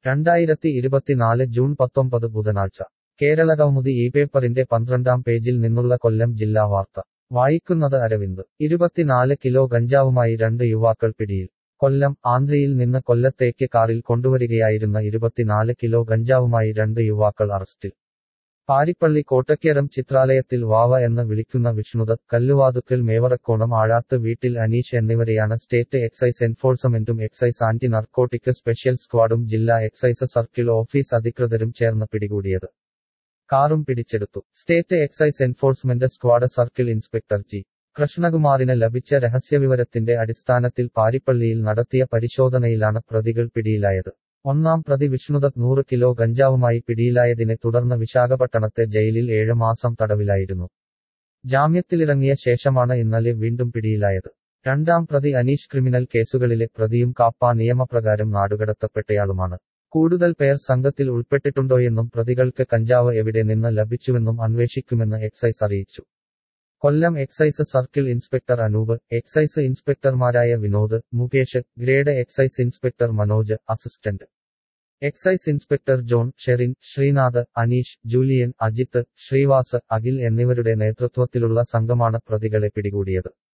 രണ്ടായിരത്തി ഇരുപത്തിനാല് ജൂൺ പത്തൊമ്പത് ബുധനാഴ്ച കേരള കൗമുദി ഈ പേപ്പറിന്റെ പന്ത്രണ്ടാം പേജിൽ നിന്നുള്ള കൊല്ലം ജില്ലാ വാർത്ത വായിക്കുന്നത് അരവിന്ദ് ഇരുപത്തിനാല് കിലോ ഗഞ്ചാവുമായി രണ്ട് യുവാക്കൾ പിടിയിൽ കൊല്ലം ആന്ധ്രയിൽ നിന്ന് കൊല്ലത്തേക്ക് കാറിൽ കൊണ്ടുവരികയായിരുന്ന ഇരുപത്തിനാല് കിലോ ഗഞ്ചാവുമായി രണ്ട് യുവാക്കൾ അറസ്റ്റിൽ പാരിപ്പള്ളി കോട്ടക്കേരം ചിത്രാലയത്തിൽ വാവ എന്ന് വിളിക്കുന്ന വിഷ്ണുദത്ത് കല്ലുവാതുക്കൽ മേവറക്കോണം ആഴാത്ത് വീട്ടിൽ അനീഷ് എന്നിവരെയാണ് സ്റ്റേറ്റ് എക്സൈസ് എൻഫോഴ്സ്മെന്റും എക്സൈസ് ആന്റി നർക്കോട്ടിക് സ്പെഷ്യൽ സ്ക്വാഡും ജില്ലാ എക്സൈസ് സർക്കിൾ ഓഫീസ് അധികൃതരും ചേർന്ന് പിടികൂടിയത് കാറും പിടിച്ചെടുത്തു state excise enforcement squad circle inspector G കൃഷ്ണകുമാറിന് ലഭിച്ച രഹസ്യവിവരത്തിന്റെ അടിസ്ഥാനത്തിൽ പാരിപ്പള്ളിയിൽ നടത്തിയ പരിശോധനയിലാണ് പ്രതികൾ പിടിയിലായത് ഒന്നാം പ്രതി വിഷ്ണുദത്ത് നൂറ് കിലോ ഗഞ്ചാവുമായി പിടിയിലായതിനെ തുടർന്ന് വിശാഖപട്ടണത്തെ ജയിലിൽ ഏഴ് മാസം തടവിലായിരുന്നു ജാമ്യത്തിലിറങ്ങിയ ശേഷമാണ് ഇന്നലെ വീണ്ടും പിടിയിലായത് രണ്ടാം പ്രതി അനീഷ് ക്രിമിനൽ കേസുകളിലെ പ്രതിയും കാപ്പ നിയമപ്രകാരം നാടുകടത്തപ്പെട്ടയാളുമാണ് കൂടുതൽ പേർ സംഘത്തിൽ ഉൾപ്പെട്ടിട്ടുണ്ടോയെന്നും പ്രതികൾക്ക് കഞ്ചാവ് എവിടെ നിന്ന് ലഭിച്ചുവെന്നും അന്വേഷിക്കുമെന്ന് എക്സൈസ് അറിയിച്ചു Kollam excise circle inspector Anoop excise ഇൻസ്പെക്ടർമാരായ Vinod Mukesh grade excise inspector Manoj assistant excise inspector John Sherin Sreenath Aneesh Julian Ajith Sreevas Akhil എന്നിവരുടെ നേതൃത്വത്തിലുള്ള സംഘമാണ് പ്രതികളെ പിടികൂടിയത്